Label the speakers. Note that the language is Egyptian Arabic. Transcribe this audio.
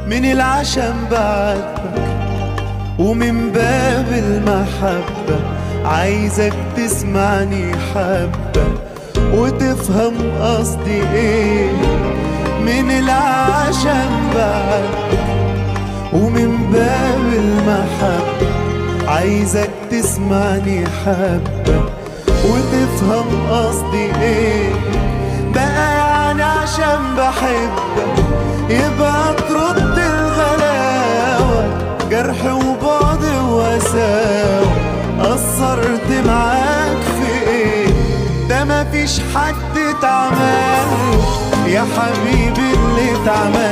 Speaker 1: من العشم بعاتبك ومن باب المحبة عايزك تسمعني حبة وتفهم قصدي ايه من العشم بعاتبك ومن باب المحبة عايزك تسمعني حبة وتفهم قصدي ايه بقى يعني عشان بحبك يبقى ترد الغلاوة جرح وبعد وساوة قصرت معاك في ايه ده مفيش حد اتعمل يا حبيبي اللي اتعمل